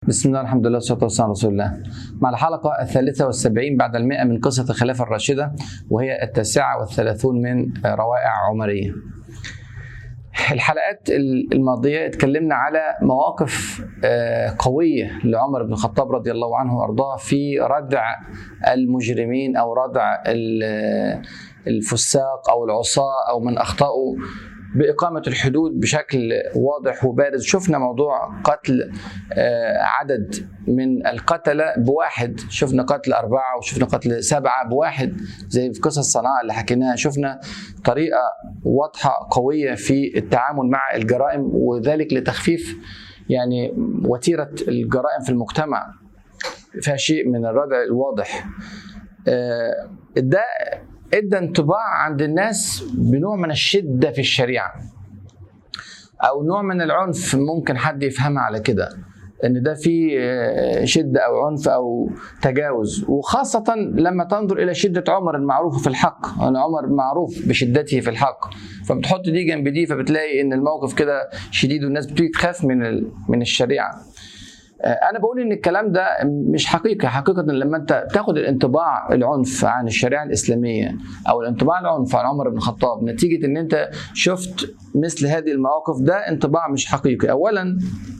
بسم الله الحمد لله والصلاة والسلام على رسول الله مع الحلقة الثالثة والسبعين بعد المئة من قصة الخلافة الراشدة وهي التاسعة والثلاثون من روائع عمرية الحلقات الماضية اتكلمنا على مواقف قوية لعمر بن الخطاب رضي الله عنه وأرضاه في ردع المجرمين أو ردع الفساق أو العصاة أو من أخطأوا بإقامة الحدود بشكل واضح وبارز شفنا موضوع قتل عدد من القتلة بواحد شفنا قتل أربعة وشفنا قتل سبعة بواحد زي في قصص صنعاء اللي حكيناها شفنا طريقة واضحة قوية في التعامل مع الجرائم وذلك لتخفيف يعني وتيرة الجرائم في المجتمع فيها شيء من الردع الواضح ده ادى انطباع عند الناس بنوع من الشده في الشريعه او نوع من العنف ممكن حد يفهمها على كده ان ده في شده او عنف او تجاوز وخاصه لما تنظر الى شده عمر المعروفه في الحق انا عمر معروف بشدته في الحق فبتحط دي جنب دي فبتلاقي ان الموقف كده شديد والناس بتيجي تخاف من من الشريعه انا بقول ان الكلام ده مش حقيقه حقيقه لما انت تاخد الانطباع العنف عن الشريعه الاسلاميه او الانطباع العنف عن عمر بن الخطاب نتيجه ان انت شفت مثل هذه المواقف ده انطباع مش حقيقي اولا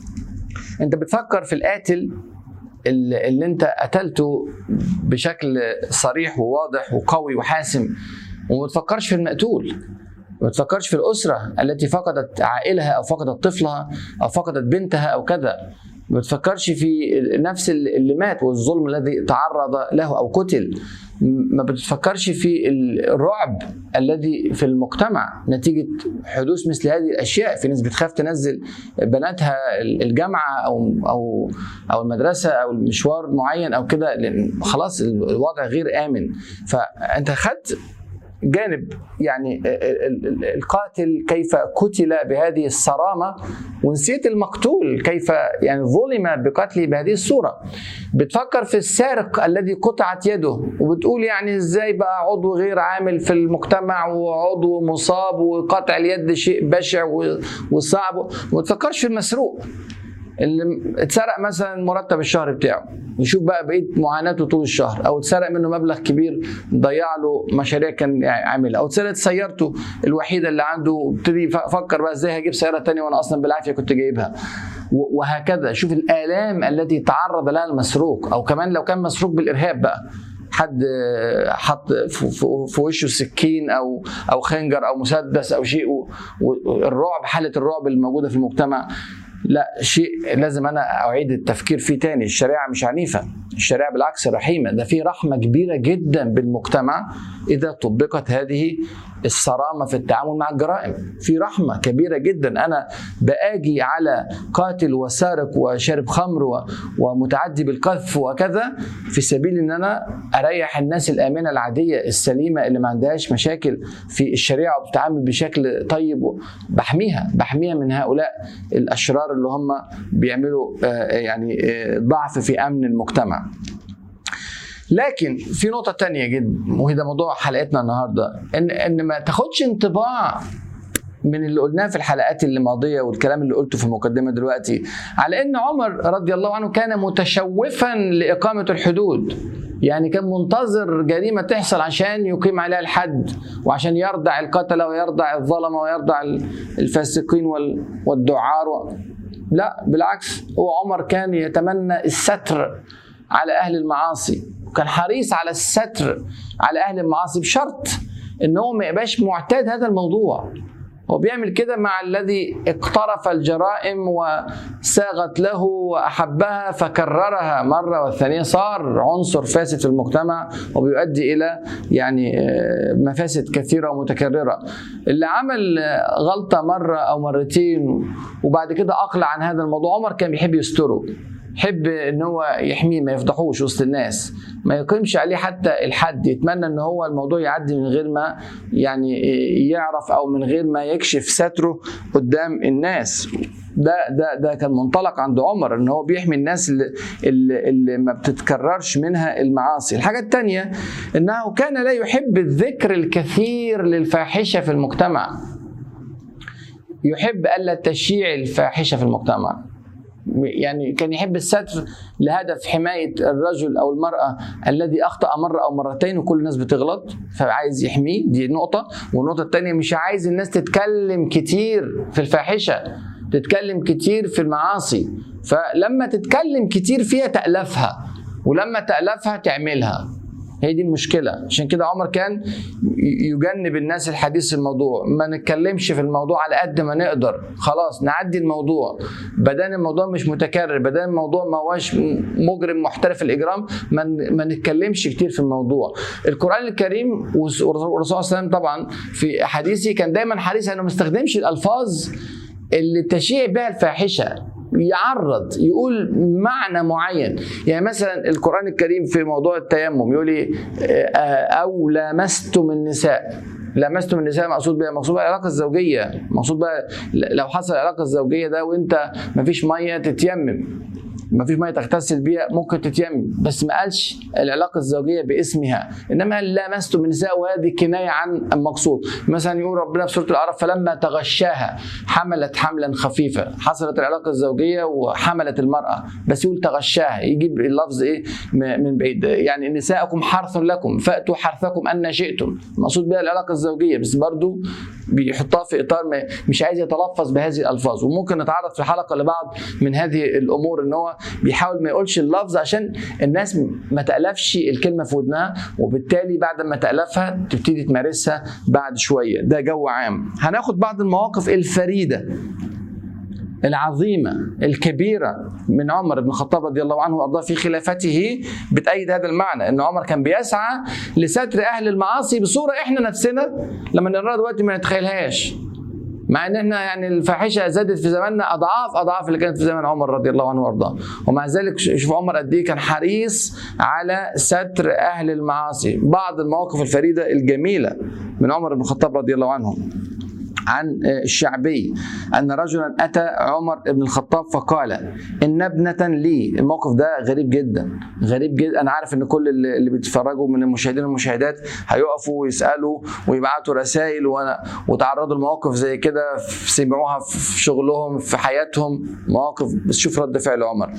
انت بتفكر في القاتل اللي انت قتلته بشكل صريح وواضح وقوي وحاسم وما بتفكرش في المقتول ما بتفكرش في الاسره التي فقدت عائلها او فقدت طفلها او فقدت بنتها او كذا ما بتفكرش في نفس اللي مات والظلم الذي تعرض له او قتل ما بتفكرش في الرعب الذي في المجتمع نتيجه حدوث مثل هذه الاشياء في ناس بتخاف تنزل بناتها الجامعه او او او المدرسه او المشوار معين او كده لان خلاص الوضع غير امن فانت خدت جانب يعني القاتل كيف قتل بهذه الصرامه ونسيت المقتول كيف يعني ظلم بقتله بهذه الصوره بتفكر في السارق الذي قطعت يده وبتقول يعني ازاي بقى عضو غير عامل في المجتمع وعضو مصاب وقطع اليد شيء بشع وصعب وما تفكرش في المسروق اللي اتسرق مثلا مرتب الشهر بتاعه يشوف بقى بقيه معاناته طول الشهر او اتسرق منه مبلغ كبير ضيع له مشاريع كان عاملها او اتسرقت سيارته الوحيده اللي عنده ابتدي يفكر بقى ازاي هجيب سياره تانية وانا اصلا بالعافيه كنت جايبها وهكذا شوف الالام التي تعرض لها المسروق او كمان لو كان مسروق بالارهاب بقى حد حط في وشه سكين او او خنجر او مسدس او شيء والرعب حاله الرعب الموجوده في المجتمع لا شيء لازم انا اعيد التفكير فيه تاني الشريعه مش عنيفه الشريعه بالعكس رحيمه ده في رحمه كبيره جدا بالمجتمع اذا طبقت هذه الصرامه في التعامل مع الجرائم في رحمه كبيره جدا انا باجي على قاتل وسارق وشارب خمر ومتعدي بالقذف وكذا في سبيل ان انا اريح الناس الامنه العاديه السليمه اللي ما عندهاش مشاكل في الشريعه وبتتعامل بشكل طيب بحميها بحميها من هؤلاء الاشرار اللي هم بيعملوا يعني ضعف في امن المجتمع لكن في نقطة تانية جدا وهي ده موضوع حلقتنا النهاردة إن إن ما تاخدش انطباع من اللي قلناه في الحلقات اللي ماضية والكلام اللي قلته في المقدمة دلوقتي على إن عمر رضي الله عنه كان متشوفا لإقامة الحدود يعني كان منتظر جريمة تحصل عشان يقيم عليها الحد وعشان يرضع القتلة ويرضع الظلمة ويرضع الفاسقين والدعار لا بالعكس هو عمر كان يتمنى الستر على أهل المعاصي وكان حريص على الستر على أهل المعاصي بشرط إن هو ما يبقاش معتاد هذا الموضوع هو بيعمل كده مع الذي اقترف الجرائم وساغت له واحبها فكررها مره والثانيه صار عنصر فاسد في المجتمع وبيؤدي الى يعني مفاسد كثيره ومتكرره. اللي عمل غلطه مره او مرتين وبعد كده اقلع عن هذا الموضوع عمر كان بيحب يستره يحب ان هو يحميه ما يفضحوش وسط الناس ما يقيمش عليه حتى الحد يتمنى ان هو الموضوع يعدي من غير ما يعني يعرف او من غير ما يكشف ستره قدام الناس ده ده ده كان منطلق عند عمر ان هو بيحمي الناس اللي, اللي, اللي ما بتتكررش منها المعاصي الحاجه الثانيه انه كان لا يحب الذكر الكثير للفاحشه في المجتمع يحب الا تشيع الفاحشه في المجتمع يعني كان يحب الستر لهدف حمايه الرجل او المراه الذي اخطا مره او مرتين وكل الناس بتغلط فعايز يحميه دي نقطه والنقطه الثانيه مش عايز الناس تتكلم كتير في الفاحشه تتكلم كتير في المعاصي فلما تتكلم كتير فيها تألفها ولما تألفها تعملها هي دي المشكلة عشان كده عمر كان يجنب الناس الحديث في الموضوع ما نتكلمش في الموضوع على قد ما نقدر خلاص نعدي الموضوع بدل الموضوع مش متكرر بدل الموضوع ما هوش مجرم محترف الإجرام ما, ما نتكلمش كتير في الموضوع القرآن الكريم والرسول صلى الله عليه وسلم طبعا في حديثه كان دايما حريص انه ما يستخدمش الألفاظ اللي تشيع بها الفاحشه يعرض يقول معنى معين يعني مثلا القرآن الكريم في موضوع التيمم يقول لي أو لامستم النساء لمستم النساء مقصود بها مقصود بها العلاقه الزوجيه مقصود بها لو حصل العلاقه الزوجيه ده وانت مفيش ميه تتيمم ما فيش ميه تغتسل بيها ممكن تتيمم بس ما قالش العلاقه الزوجيه باسمها انما قال لامستم النساء وهذه كنايه عن المقصود مثلا يقول ربنا في سوره الاعراف فلما تغشاها حملت حملا خفيفا حصلت العلاقه الزوجيه وحملت المراه بس يقول تغشاها يجيب اللفظ ايه من بعيد يعني نساءكم حرث لكم فاتوا حرثكم ان شئتم المقصود بها العلاقه الزوجيه بس برضو بيحطها في اطار مش عايز يتلفظ بهذه الالفاظ وممكن نتعرض في الحلقه لبعض من هذه الامور ان هو بيحاول ما يقولش اللفظ عشان الناس ما تألفش الكلمة في ودنها وبالتالي بعد ما تألفها تبتدي تمارسها بعد شوية ده جو عام هناخد بعض المواقف الفريدة العظيمة الكبيرة من عمر بن الخطاب رضي الله عنه وأرضاه في خلافته بتأيد هذا المعنى أن عمر كان بيسعى لستر أهل المعاصي بصورة إحنا نفسنا لما نقراها دلوقتي ما نتخيلهاش مع ان احنا يعني الفاحشه زادت في زماننا اضعاف اضعاف اللي كانت في زمن عمر رضي الله عنه وارضاه ومع ذلك شوف عمر قد ايه كان حريص على ستر اهل المعاصي بعض المواقف الفريده الجميله من عمر بن الخطاب رضي الله عنه عن الشعبي أن رجلا أتى عمر بن الخطاب فقال إن ابنة لي الموقف ده غريب جدا غريب جدا أنا عارف إن كل اللي بيتفرجوا من المشاهدين والمشاهدات هيقفوا ويسألوا ويبعتوا رسائل وتعرضوا لمواقف زي كده سمعوها في شغلهم في حياتهم مواقف بس شوف رد فعل عمر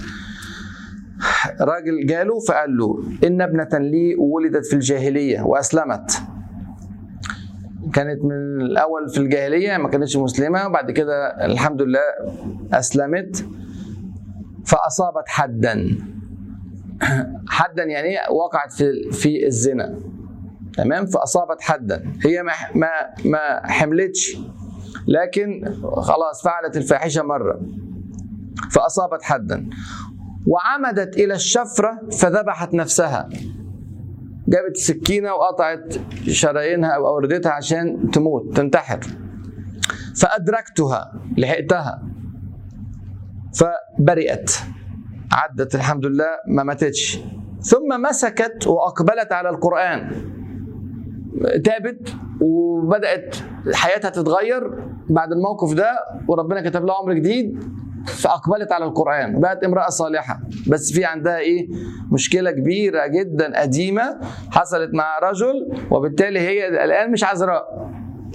راجل جاله فقال له إن ابنة لي ولدت في الجاهلية وأسلمت كانت من الاول في الجاهليه ما كانتش مسلمه وبعد كده الحمد لله اسلمت فاصابت حدا حدا يعني وقعت في في الزنا تمام فاصابت حدا هي ما ما ما حملتش لكن خلاص فعلت الفاحشه مره فاصابت حدا وعمدت الى الشفره فذبحت نفسها جابت سكينة وقطعت شرايينها أو أوردتها عشان تموت تنتحر فأدركتها لحقتها فبرئت عدت الحمد لله ما ماتتش ثم مسكت وأقبلت على القرآن تابت وبدأت حياتها تتغير بعد الموقف ده وربنا كتب لها عمر جديد فاقبلت على القران بقت امراه صالحه بس في عندها ايه مشكله كبيره جدا قديمه حصلت مع رجل وبالتالي هي الان مش عذراء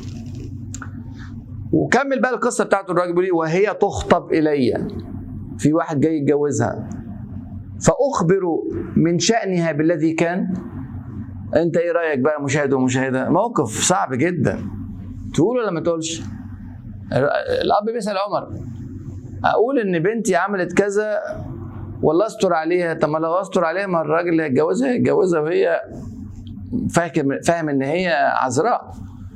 وكمل بقى القصه بتاعته الراجل بيقول وهي تخطب الي في واحد جاي يتجوزها فاخبر من شانها بالذي كان انت ايه رايك بقى مشاهد ومشاهده موقف صعب جدا تقول ولا ما تقولش الاب بيسال عمر اقول ان بنتي عملت كذا ولا استر عليها طب ما لو استر عليها ما الراجل اللي هيتجوزها هيتجوزها وهي فاهم فاهم ان هي عذراء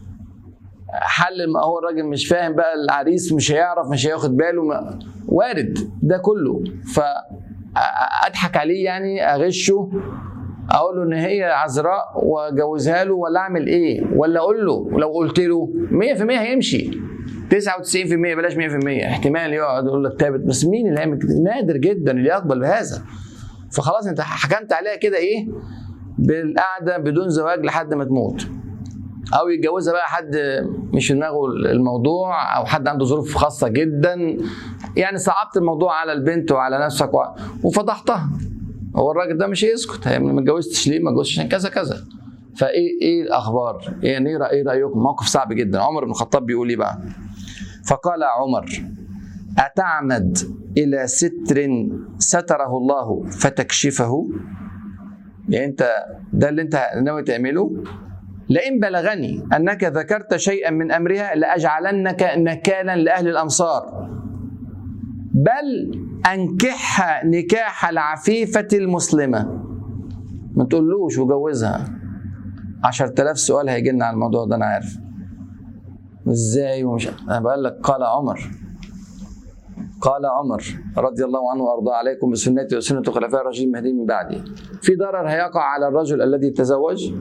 حل ما هو الراجل مش فاهم بقى العريس مش هيعرف مش هياخد باله ما وارد ده كله فاضحك عليه يعني اغشه اقول له ان هي عذراء واجوزها له ولا اعمل ايه ولا اقول له لو قلت له 100% هيمشي 99% بلاش 100% احتمال يقعد يقول لك ثابت بس مين اللي هيعمل نادر جدا اللي يقبل بهذا فخلاص انت حكمت عليها كده ايه بالقعده بدون زواج لحد ما تموت او يتجوزها بقى حد مش في دماغه الموضوع او حد عنده ظروف خاصه جدا يعني صعبت الموضوع على البنت وعلى نفسك وفضحتها هو الراجل ده مش هيسكت ما اتجوزتش ليه ما اتجوزتش عشان كذا كذا فايه ايه الاخبار؟ يعني ايه رايكم؟ موقف صعب جدا عمر بن الخطاب بيقول ايه بقى؟ فقال عمر أتعمد الى ستر ستره الله فتكشفه يعني انت ده اللي انت ناوي تعمله لئن بلغني انك ذكرت شيئا من امرها لاجعلنك نكالا لاهل الامصار بل انكحها نكاح العفيفه المسلمه ما تقولوش وجوزها 10000 سؤال هيجي لنا على الموضوع ده انا عارف ازاي ومش انا بقول لك قال عمر قال عمر رضي الله عنه وارضاه عليكم بسنتي وسنه الخلفاء الراشدين المهديين من بعدي في ضرر هيقع على الرجل الذي تزوج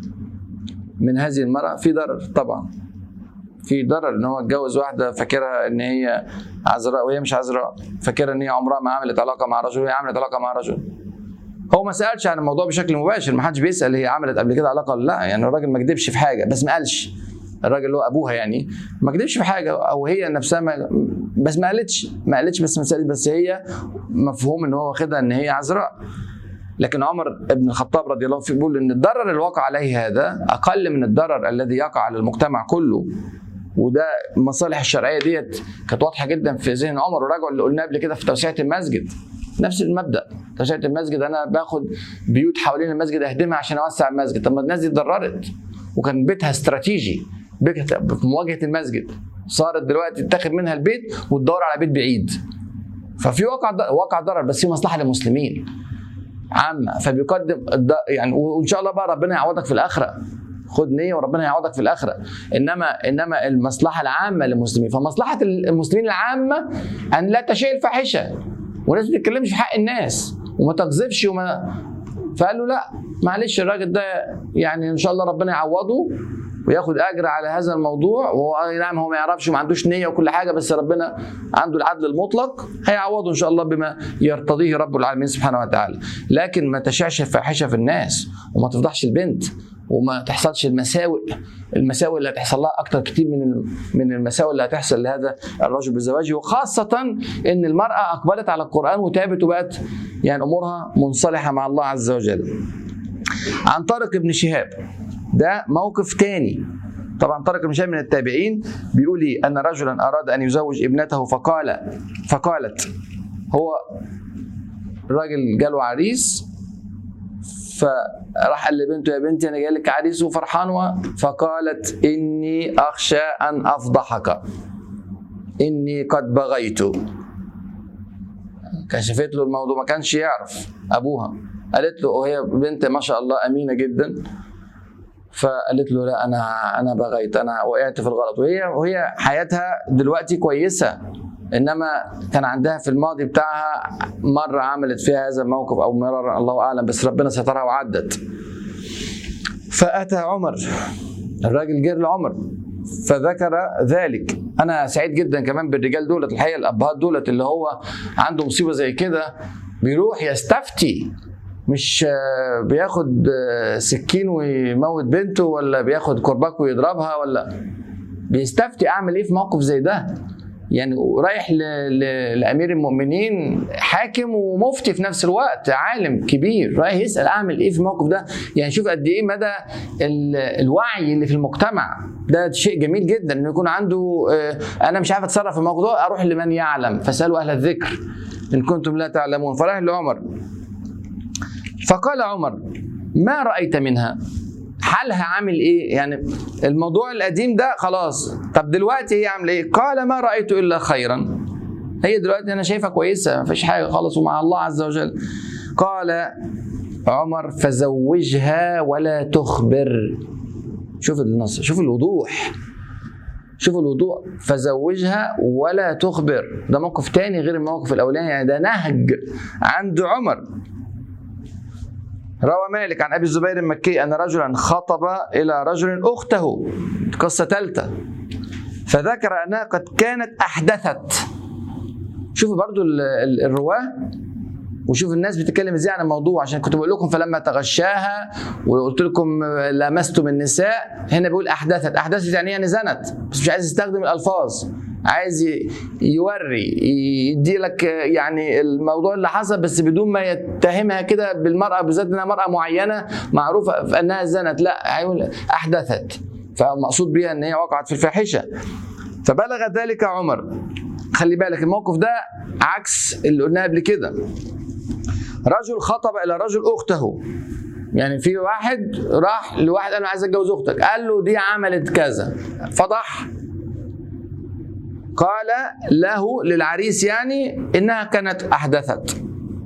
من هذه المراه في ضرر طبعا في ضرر ان هو اتجوز واحده فاكرها ان هي عذراء وهي مش عذراء فاكرها ان هي عمرها ما عملت علاقه مع رجل وهي عملت علاقه مع رجل هو ما سالش عن الموضوع بشكل مباشر ما حدش بيسال هي عملت قبل كده علاقه ولا لا يعني الراجل ما كدبش في حاجه بس ما قالش الراجل اللي هو ابوها يعني ما كدبش في حاجه او هي نفسها ما بس ما قالتش ما قالتش بس ما سالت بس هي مفهوم ان هو واخدها ان هي عذراء لكن عمر بن الخطاب رضي الله عنه بيقول ان الضرر اللي وقع عليه هذا اقل من الضرر الذي يقع على المجتمع كله وده المصالح الشرعيه ديت كانت واضحه جدا في ذهن عمر وراجعوا اللي قلناه قبل كده في توسعه المسجد نفس المبدا توسعه المسجد انا باخد بيوت حوالين المسجد اهدمها عشان اوسع المسجد طب ما الناس دي اتضررت وكان بيتها استراتيجي بيتها في مواجهه المسجد صارت دلوقتي تاخد منها البيت وتدور على بيت بعيد ففي واقع واقع ضرر بس في مصلحه للمسلمين عامه فبيقدم يعني وان شاء الله بقى ربنا يعوضك في الاخره خد نيه وربنا يعوضك في الاخره انما انما المصلحه العامه للمسلمين فمصلحه المسلمين العامه ان لا تشيء الفاحشه والناس ما تتكلمش في حق الناس وما تقذفش وما فقال له لا معلش الراجل ده يعني ان شاء الله ربنا يعوضه وياخد اجر على هذا الموضوع وهو نعم هو ما يعرفش وما عندوش نيه وكل حاجه بس ربنا عنده العدل المطلق هيعوضه ان شاء الله بما يرتضيه رب العالمين سبحانه وتعالى لكن ما تشعش الفاحشه في الناس وما تفضحش البنت وما تحصلش المساوئ المساوئ اللي هتحصل لها اكتر كتير من من المساوئ اللي هتحصل لهذا الرجل بزواجه وخاصه ان المراه اقبلت على القران وتابت وبقت يعني امورها منصلحه مع الله عز وجل. عن طارق بن شهاب ده موقف تاني طبعا طارق بن شهاب من التابعين بيقول لي ان رجلا اراد ان يزوج ابنته فقال فقالت هو الراجل جاله عريس فراح قال لبنته يا بنتي انا جاي لك عريس وفرحان فقالت اني اخشى ان افضحك اني قد بغيت كشفت له الموضوع ما كانش يعرف ابوها قالت له وهي بنت ما شاء الله امينه جدا فقالت له لا انا انا بغيت انا وقعت في الغلط وهي وهي حياتها دلوقتي كويسه انما كان عندها في الماضي بتاعها مره عملت فيها هذا الموقف او مرارا الله اعلم بس ربنا سترها وعدت فاتى عمر الراجل جه لعمر فذكر ذلك انا سعيد جدا كمان بالرجال دولت الحقيقه الابهات دولت اللي هو عنده مصيبه زي كده بيروح يستفتي مش بياخد سكين ويموت بنته ولا بياخد كرباك ويضربها ولا بيستفتي اعمل ايه في موقف زي ده يعني رايح لامير المؤمنين حاكم ومفتي في نفس الوقت عالم كبير رايح يسال اعمل ايه في الموقف ده يعني شوف قد ايه مدى الوعي اللي في المجتمع ده شيء جميل جدا انه يكون عنده انا مش عارف اتصرف في الموقف ده اروح لمن يعلم فاسالوا اهل الذكر ان كنتم لا تعلمون فراح لعمر فقال عمر ما رايت منها حالها عامل ايه يعني الموضوع القديم ده خلاص طب دلوقتي هي عامله ايه قال ما رايت الا خيرا هي دلوقتي انا شايفها كويسه ما فيش حاجه خالص ومع الله عز وجل قال عمر فزوجها ولا تخبر شوف النص شوف الوضوح شوف الوضوح فزوجها ولا تخبر ده موقف تاني غير الموقف الاولاني يعني ده نهج عند عمر روى مالك عن ابي الزبير المكي ان رجلا خطب الى رجل اخته قصه ثالثه فذكر انها قد كانت احدثت شوفوا برضو الرواه وشوف الناس بتتكلم ازاي عن الموضوع عشان كنت بقول لكم فلما تغشاها وقلت لكم لمستم النساء هنا بيقول احدثت احدثت يعني يعني زنت بس مش عايز يستخدم الالفاظ عايز يوري يدي لك يعني الموضوع اللي حصل بس بدون ما يتهمها كده بالمراه بالذات انها مراه معينه معروفه في انها زنت لا هيقول احدثت فمقصود بها ان هي وقعت في الفاحشه فبلغ ذلك عمر خلي بالك الموقف ده عكس اللي قلناه قبل كده رجل خطب الى رجل اخته يعني في واحد راح لواحد قال له عايز اتجوز اختك قال له دي عملت كذا فضح قال له للعريس يعني انها كانت احدثت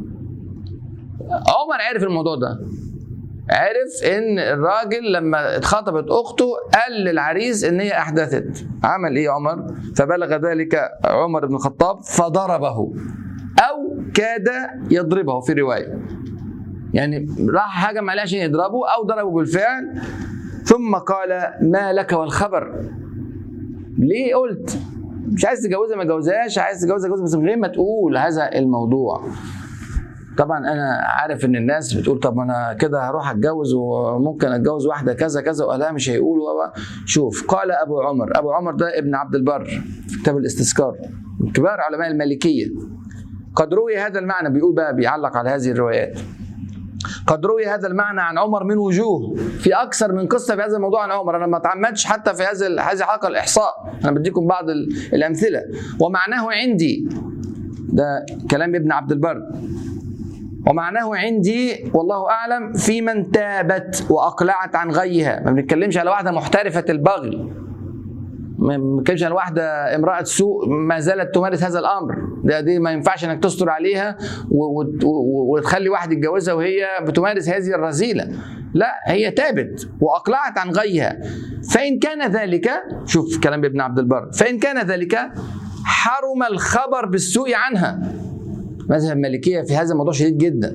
عمر عرف الموضوع ده عرف ان الراجل لما اتخطبت اخته قال للعريس ان هي احدثت عمل ايه عمر فبلغ ذلك عمر بن الخطاب فضربه او كاد يضربه في روايه يعني راح هجم عليه عشان يضربه او ضربه بالفعل ثم قال ما لك والخبر ليه قلت مش عايز تجوزها ما تجوزهاش عايز تجوزها جوز بس من غير ما تقول هذا الموضوع طبعا انا عارف ان الناس بتقول طب ما انا كده هروح اتجوز وممكن اتجوز واحده كذا كذا واهلها مش هيقولوا شوف قال ابو عمر ابو عمر ده ابن عبد البر في كتاب الاستذكار من كبار علماء المالكيه قد روي هذا المعنى بيقول بقى بيعلق على هذه الروايات قد روي هذا المعنى عن عمر من وجوه في اكثر من قصه في هذا الموضوع عن عمر انا ما اتعمدش حتى في هذا هذه الحلقه الاحصاء انا بديكم بعض الامثله ومعناه عندي ده كلام ابن عبد البر ومعناه عندي والله اعلم في من تابت واقلعت عن غيها ما بنتكلمش على واحده محترفه البغي ما بنتكلمش على واحده امراه سوء ما زالت تمارس هذا الامر ده دي ما ينفعش انك تستر عليها وتخلي واحد يتجوزها وهي بتمارس هذه الرذيله لا هي تابت واقلعت عن غيها فان كان ذلك شوف كلام ابن عبد البر فان كان ذلك حرم الخبر بالسوء عنها مذهب المالكيه في هذا الموضوع شديد جدا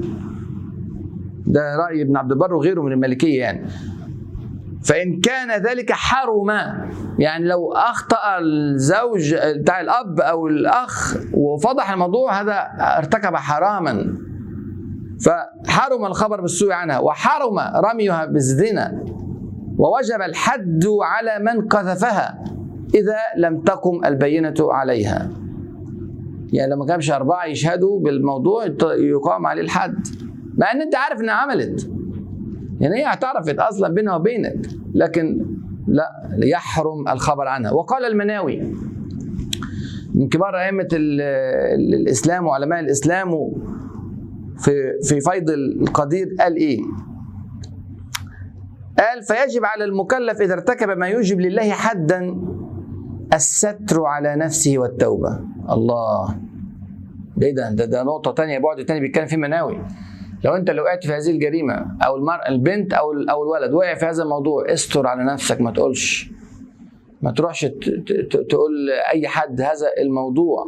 ده راي ابن عبد البر وغيره من المالكيه يعني فإن كان ذلك حرم يعني لو أخطأ الزوج بتاع الأب أو الأخ وفضح الموضوع هذا ارتكب حراما فحرم الخبر بالسوء عنها وحرم رميها بالزنا ووجب الحد على من قذفها إذا لم تقم البينة عليها يعني لما كانش أربعة يشهدوا بالموضوع يقام عليه الحد مع أن أنت عارف إنها عملت يعني هي اعترفت اصلا بينها وبينك لكن لا يحرم الخبر عنها وقال المناوي من كبار ائمه الاسلام وعلماء الاسلام في في فيض القدير قال ايه؟ قال فيجب على المكلف اذا ارتكب ما يوجب لله حدا الستر على نفسه والتوبه الله ده ده ده, ده نقطه ثانيه بعد ثاني بيتكلم فيه مناوي لو انت لو وقعت في هذه الجريمه او المرأة البنت او او الولد وقع في هذا الموضوع استر على نفسك ما تقولش ما تروحش تقول اي حد هذا الموضوع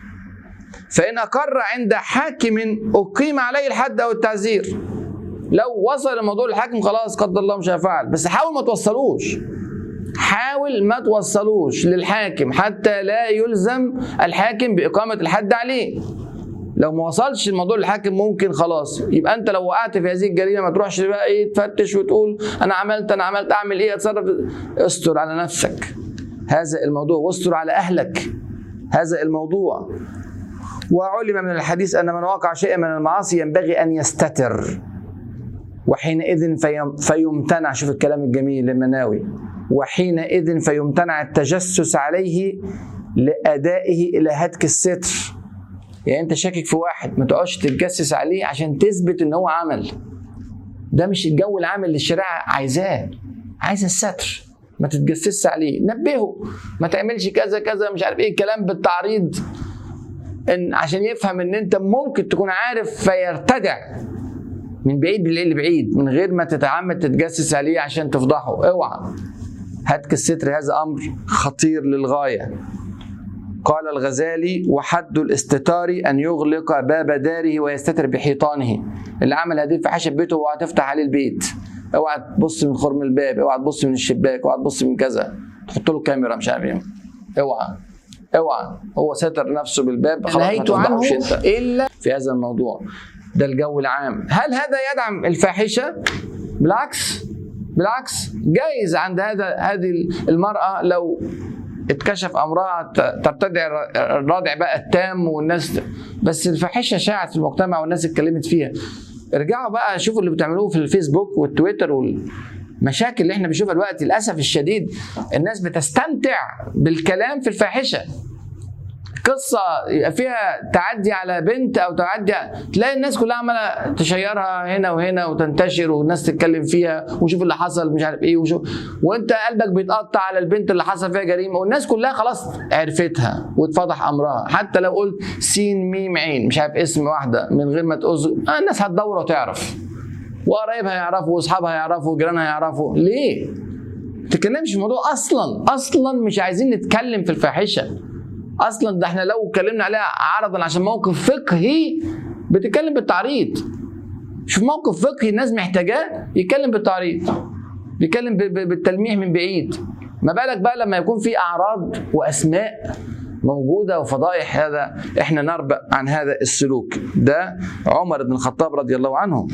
فان اقر عند حاكم اقيم عليه الحد او التعزير لو وصل الموضوع للحاكم خلاص قدر الله مش هيفعل بس حاول ما توصلوش حاول ما توصلوش للحاكم حتى لا يلزم الحاكم بإقامة الحد عليه لو ما وصلش الموضوع للحاكم ممكن خلاص يبقى انت لو وقعت في هذه الجريمه ما تروحش بقى ايه تفتش وتقول انا عملت انا عملت اعمل ايه اتصرف استر على نفسك هذا الموضوع واستر على اهلك هذا الموضوع وعلم من الحديث ان من وقع شيئا من المعاصي ينبغي ان يستتر وحينئذ فيمتنع شوف الكلام الجميل للمناوي وحينئذ فيمتنع التجسس عليه لادائه الى هتك الستر يعني انت شاكك في واحد ما تقعدش تتجسس عليه عشان تثبت ان هو عمل ده مش الجو العام اللي الشريعه عايزاه عايز الستر ما تتجسسش عليه نبهه ما تعملش كذا كذا مش عارف ايه الكلام بالتعريض ان عشان يفهم ان انت ممكن تكون عارف فيرتدع من بعيد لبعيد من غير ما تتعمد تتجسس عليه عشان تفضحه اوعى هتك الستر هذا امر خطير للغايه قال الغزالي وحد الاستتار أن يغلق باب داره ويستتر بحيطانه اللي عمل هذه الفحاشة بيته اوعى تفتح عليه البيت اوعى تبص من خرم الباب اوعى تبص من الشباك اوعى تبص من كذا تحط له كاميرا مش عارف ايه اوعى اوعى هو ستر نفسه بالباب خلاص نهيت عنه الا في هذا الموضوع ده الجو العام هل هذا يدعم الفاحشه بالعكس بالعكس جايز عند هذا هذه المراه لو اتكشف امرها ترتدع الرادع بقى التام والناس بس الفاحشه شاعت في المجتمع والناس اتكلمت فيها ارجعوا بقى شوفوا اللي بتعملوه في الفيسبوك والتويتر والمشاكل اللي احنا بنشوفها دلوقتي للاسف الشديد الناس بتستمتع بالكلام في الفاحشه قصه يبقى فيها تعدي على بنت او تعدي تلاقي الناس كلها عماله تشيرها هنا وهنا وتنتشر والناس تتكلم فيها وشوف اللي حصل مش عارف ايه وشوف وانت قلبك بيتقطع على البنت اللي حصل فيها جريمه والناس كلها خلاص عرفتها واتفضح امرها حتى لو قلت سين ميم عين مش عارف اسم واحده من غير ما تقص آه الناس هتدور وتعرف وقرايبها يعرفوا واصحابها يعرفوا وجيرانها يعرفوا ليه؟ ما تتكلمش في الموضوع اصلا اصلا مش عايزين نتكلم في الفاحشه اصلا ده احنا لو اتكلمنا عليها عرضا عشان موقف فقهي بتتكلم بالتعريض شوف موقف فقهي الناس محتاجاه يتكلم بالتعريض بيتكلم ب- ب- بالتلميح من بعيد ما بالك بقى لما يكون في اعراض واسماء موجوده وفضائح هذا احنا نربأ عن هذا السلوك ده عمر بن الخطاب رضي الله عنه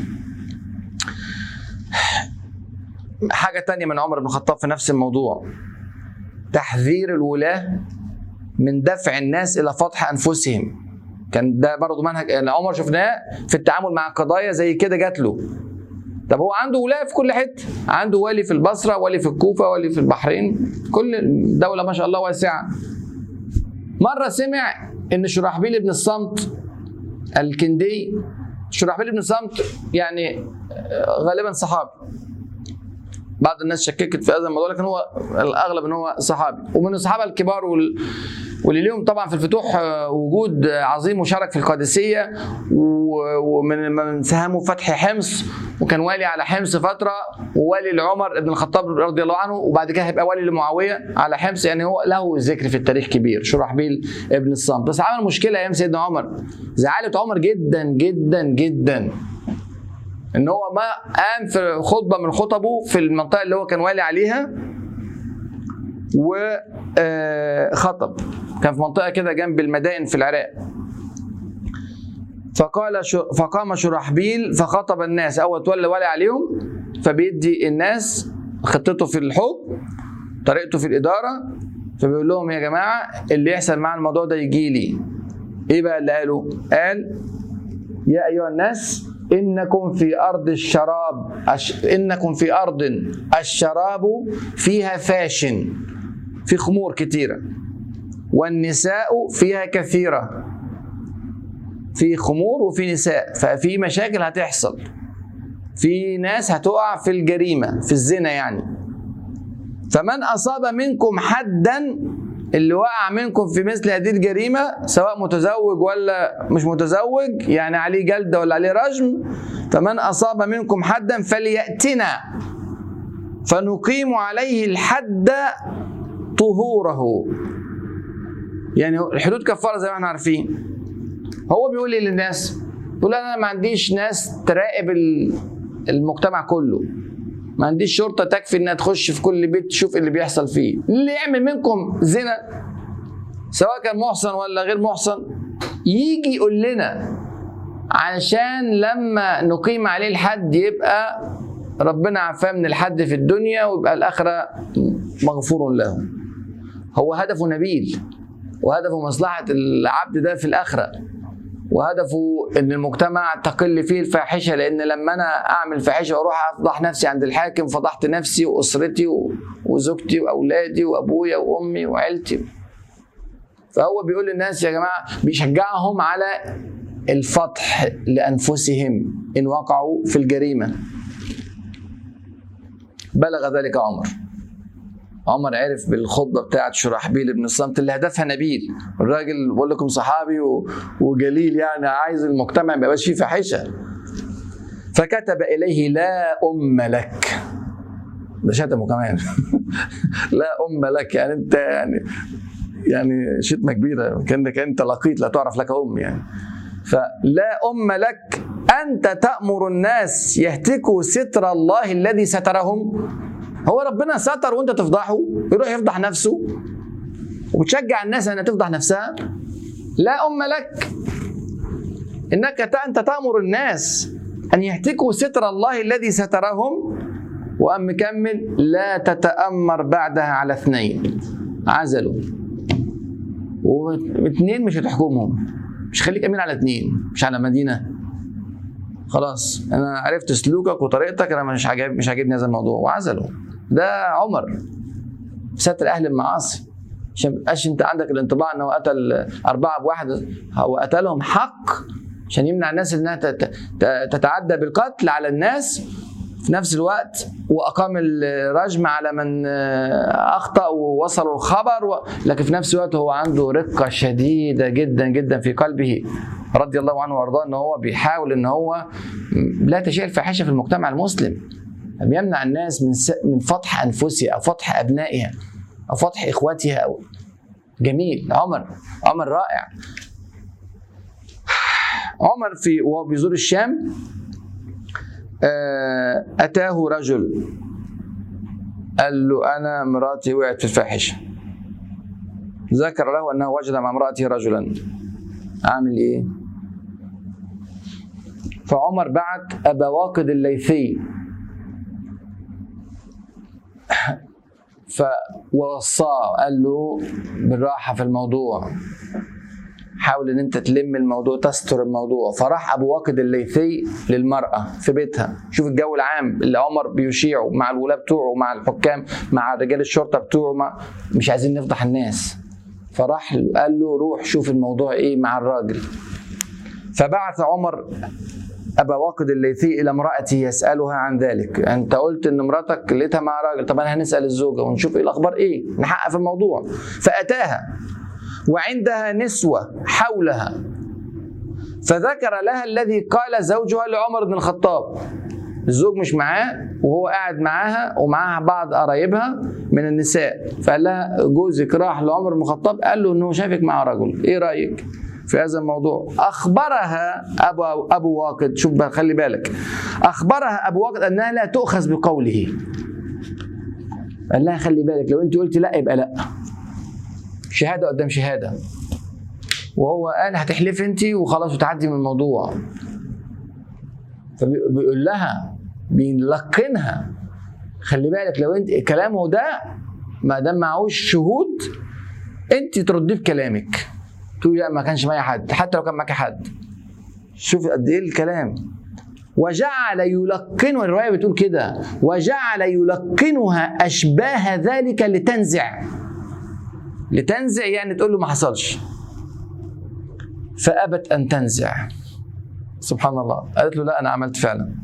حاجه تانية من عمر بن الخطاب في نفس الموضوع تحذير الولاه من دفع الناس الى فضح انفسهم كان ده برضه منهج يعني عمر شفناه في التعامل مع قضايا زي كده جات له طب هو عنده ولايه في كل حته عنده والي في البصره والي في الكوفه والي في البحرين كل دوله ما شاء الله واسعه مره سمع ان شرحبيل بن الصمت الكندي شرحبيل بن الصمت يعني آه، غالبا صحابي بعض الناس شككت في هذا الموضوع لكن هو الاغلب ان هو صحابي ومن الصحابه الكبار وال... واللي ليهم طبعا في الفتوح آه، وجود عظيم وشارك في القادسيه و- ومن من ساهموا في فتح حمص وكان والي على حمص فتره ووالي لعمر بن الخطاب رضي الله عنه وبعد كده هيبقى والي لمعاويه على حمص يعني هو له ذكر في التاريخ كبير شرحبيل ابن الصمت بس عمل مشكله ايام سيدنا عمر زعلت عمر جدا جدا جدا ان هو ما قام في خطبه من خطبه في المنطقه اللي هو كان والي عليها وخطب كان في منطقه كده جنب المدائن في العراق فقال شو فقام شرحبيل فخطب الناس اول تولى والي عليهم فبيدي الناس خطته في الحكم طريقته في الاداره فبيقول لهم يا جماعه اللي يحصل مع الموضوع ده يجي لي ايه بقى اللي قاله قال يا ايها الناس انكم في ارض الشراب أش... انكم في ارض الشراب فيها فاشن في خمور كتيره والنساء فيها كثيره في خمور وفي نساء ففي مشاكل هتحصل في ناس هتقع في الجريمه في الزنا يعني فمن اصاب منكم حدا اللي وقع منكم في مثل هذه الجريمه سواء متزوج ولا مش متزوج يعني عليه جلده ولا عليه رجم فمن اصاب منكم حدا فلياتنا فنقيم عليه الحد طهوره يعني الحدود كفاره زي ما احنا عارفين هو بيقول ايه للناس؟ بيقول انا ما عنديش ناس تراقب ال- المجتمع كله ما عنديش شرطه تكفي انها تخش في كل بيت تشوف اللي بيحصل فيه اللي يعمل منكم زنا سواء كان محصن ولا غير محصن يجي يقول لنا علشان لما نقيم عليه الحد يبقى ربنا عفاه من الحد في الدنيا ويبقى الاخره مغفور له هو هدفه نبيل وهدفه مصلحه العبد ده في الاخره وهدفه ان المجتمع تقل فيه الفاحشه لان لما انا اعمل فاحشه واروح افضح نفسي عند الحاكم فضحت نفسي واسرتي و- وزوجتي واولادي وابويا وامي وعيلتي فهو بيقول للناس يا جماعه بيشجعهم على الفتح لانفسهم ان وقعوا في الجريمه بلغ ذلك عمر عمر عرف بالخطبه بتاعت شرحبيل بن الصمت اللي هدفها نبيل الراجل بقول لكم صحابي و... وجليل يعني عايز المجتمع ما يبقاش فيه فاحشه فكتب اليه لا ام لك ده شتمه كمان لا ام لك يعني انت يعني يعني شتمه كبيره كانك انت لقيت لا تعرف لك ام يعني فلا ام لك انت تامر الناس يهتكوا ستر الله الذي سترهم هو ربنا ستر وانت تفضحه يروح يفضح نفسه وتشجع الناس انها تفضح نفسها لا ام لك انك ت- انت تامر الناس ان يهتكوا ستر الله الذي سترهم وأم مكمل لا تتأمر بعدها على اثنين عزلوا واثنين مش هتحكمهم مش خليك امين على اثنين مش على مدينه خلاص انا عرفت سلوكك وطريقتك انا مش عاجب مش عاجبني هذا الموضوع وعزلوا ده عمر ستر اهل المعاصي عشان ما يبقاش انت عندك الانطباع انه قتل اربعه بواحد هو قتلهم حق عشان يمنع الناس انها تت- ت- تتعدى بالقتل على الناس في نفس الوقت واقام الرجم على من آه، اخطا ووصلوا الخبر و... لكن في نفس الوقت هو عنده رقه شديده جدا جدا في قلبه رضي الله عنه وارضاه ان هو بيحاول ان هو لا تشيع الفاحشه في المجتمع المسلم بيمنع الناس من س... من فضح انفسها او فضح ابنائها او فضح اخواتها أو جميل عمر عمر رائع عمر في وهو بيزور الشام آه، أتاه رجل قال له أنا مراتي وقعت في الفاحشة ذكر له أنه وجد مع امرأته رجلا عامل إيه؟ فعمر بعت أبا واقد الليثي فوصاه قال له بالراحة في الموضوع حاول ان انت تلم الموضوع تستر الموضوع فراح ابو واقد الليثي للمراه في بيتها شوف الجو العام اللي عمر بيشيعه مع الولاة بتوعه مع الحكام مع رجال الشرطه بتوعه مع مش عايزين نفضح الناس فراح قال له روح شوف الموضوع ايه مع الراجل فبعث عمر ابا واقد الليثي الى امراته يسالها عن ذلك انت قلت ان مراتك لقيتها مع راجل طب انا هنسال الزوجه ونشوف ايه الاخبار ايه نحقق في الموضوع فاتاها وعندها نسوة حولها فذكر لها الذي قال زوجها لعمر بن الخطاب الزوج مش معاه وهو قاعد معاها ومعاها بعض قرايبها من النساء فقال لها جوزك راح لعمر بن الخطاب قال له انه شافك مع رجل ايه رايك في هذا الموضوع اخبرها ابو ابو واقد شوف بقى خلي بالك اخبرها ابو واقد انها لا تؤخذ بقوله قال لها خلي بالك لو انت قلت لا يبقى لا شهاده قدام شهاده وهو قال هتحلف انت وخلاص وتعدي من الموضوع فبيقول لها بيلقنها خلي بالك لو انت كلامه ده ما دام معهوش شهود انت ترديه بكلامك تقول لا ما كانش معايا حد حتى لو كان معاك حد شوف قد ايه الكلام وجعل يلقنها الروايه بتقول كده وجعل يلقنها اشباه ذلك لتنزع لتنزع يعني تقول له ما حصلش فابت ان تنزع سبحان الله قالت له لا انا عملت فعلا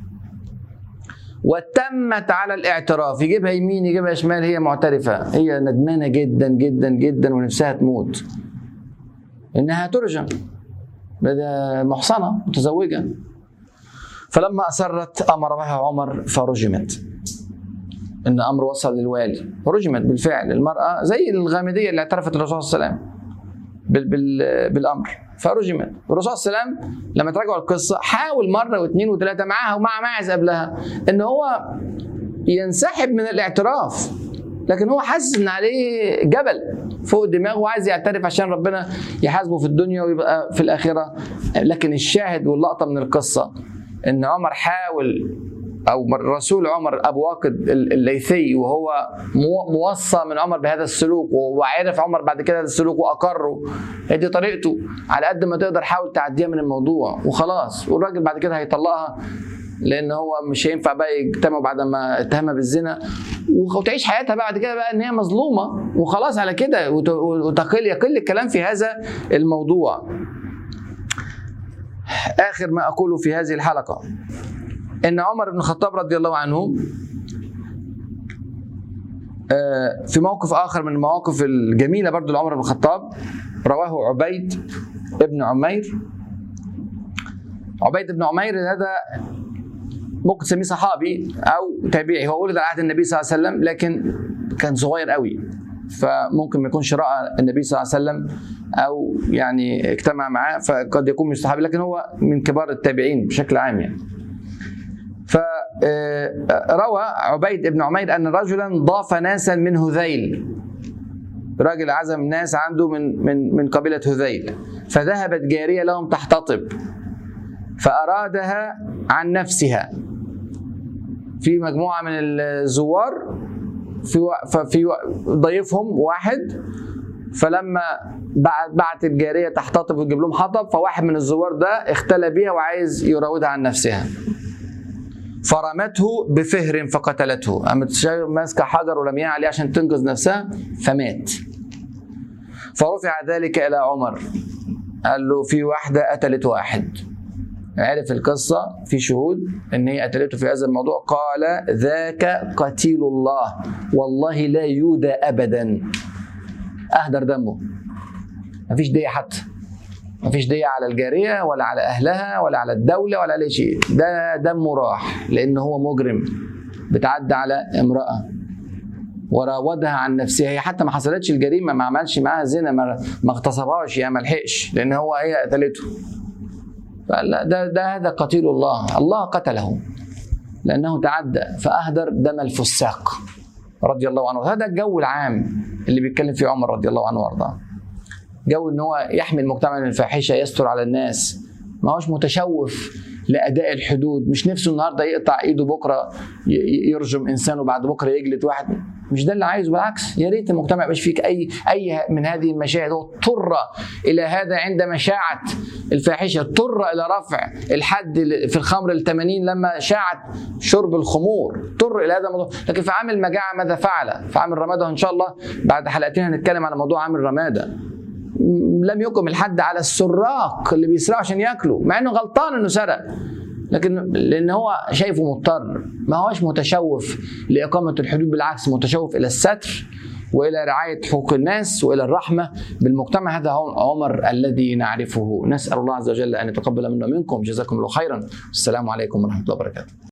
وتمت على الاعتراف يجيبها يمين يجيبها شمال هي معترفه هي ندمانه جدا جدا جدا ونفسها تموت انها ترجم ده محصنه متزوجه فلما اصرت امر بها عمر فرجمت ان امر وصل للوالي رجمت بالفعل المراه زي الغامديه اللي اعترفت الرسول صلى الله عليه وسلم بال بال بالامر فرجمت الرسول صلى الله عليه وسلم لما تراجعوا القصه حاول مره واثنين وثلاثه معاها ومع ماعز قبلها ان هو ينسحب من الاعتراف لكن هو حاسس ان عليه جبل فوق دماغه وعايز يعترف عشان ربنا يحاسبه في الدنيا ويبقى في الاخره لكن الشاهد واللقطه من القصه ان عمر حاول او الرسول عمر ابو واقد الليثي وهو موصى من عمر بهذا السلوك وعرف عمر بعد كده هذا السلوك واقره هي دي طريقته على قد ما تقدر حاول تعديها من الموضوع وخلاص والراجل بعد كده هيطلقها لان هو مش هينفع بقى يجتمعوا بعد ما اتهمها بالزنا وتعيش حياتها بعد كده بقى ان هي مظلومه وخلاص على كده وتقل يقل الكلام في هذا الموضوع اخر ما اقوله في هذه الحلقه ان عمر بن الخطاب رضي الله عنه في موقف اخر من المواقف الجميله برضو لعمر بن الخطاب رواه عبيد ابن عمير عبيد بن عمير هذا ممكن تسميه صحابي او تابعي هو ولد على عهد النبي صلى الله عليه وسلم لكن كان صغير قوي فممكن ما يكونش راى النبي صلى الله عليه وسلم او يعني اجتمع معاه فقد يكون مش صحابي لكن هو من كبار التابعين بشكل عام يعني فروى عبيد بن عمير ان رجلا ضاف ناسا من هذيل راجل عزم ناس عنده من من من قبيله هذيل فذهبت جاريه لهم تحتطب فارادها عن نفسها في مجموعه من الزوار في في ضيفهم واحد فلما بعت بعت الجاريه تحتطب وتجيب لهم حطب فواحد من الزوار ده اختلى بيها وعايز يراودها عن نفسها فرمته بفهر فقتلته قامت ماسكه حجر ورميها عليه عشان تنقذ نفسها فمات فرفع ذلك الى عمر قال له في واحده قتلت واحد عرف القصه في شهود ان هي قتلته في هذا الموضوع قال ذاك قتيل الله والله لا يودى ابدا اهدر دمه مفيش دية حتى مفيش دية على الجارية ولا على أهلها ولا على الدولة ولا على شيء ده دمه راح لأن هو مجرم بتعدى على امرأة وراودها عن نفسها هي حتى ما حصلتش الجريمة ما عملش معاها زنا ما, ما اغتصبهاش يعني ما لحقش لأن هو هي قتلته فلا ده, ده هذا قتيل الله الله قتله لأنه تعدى فأهدر دم الفساق رضي الله عنه هذا الجو العام اللي بيتكلم فيه عمر رضي الله عنه وارضاه جو ان هو يحمي المجتمع من الفاحشه يستر على الناس ما هوش متشوف لاداء الحدود مش نفسه النهارده يقطع ايده بكره يرجم انسان وبعد بكره يجلد واحد مش ده اللي عايزه بالعكس يا ريت المجتمع يبقاش فيك اي اي من هذه المشاهد هو اضطر الى هذا عندما شاعت الفاحشه اضطر الى رفع الحد في الخمر ل 80 لما شاعت شرب الخمور اضطر الى هذا الموضوع لكن في عام المجاعه ماذا فعل؟ في عام الرماده ان شاء الله بعد حلقتين هنتكلم على موضوع عام الرماده لم يقم الحد على السراق اللي بيسرقوا عشان ياكلوا مع انه غلطان انه سرق لكن لان هو شايفه مضطر ما هوش متشوف لاقامه الحدود بالعكس متشوف الى الستر والى رعايه حقوق الناس والى الرحمه بالمجتمع هذا هو عمر الذي نعرفه نسال الله عز وجل ان يتقبل منا ومنكم جزاكم الله خيرا السلام عليكم ورحمه الله وبركاته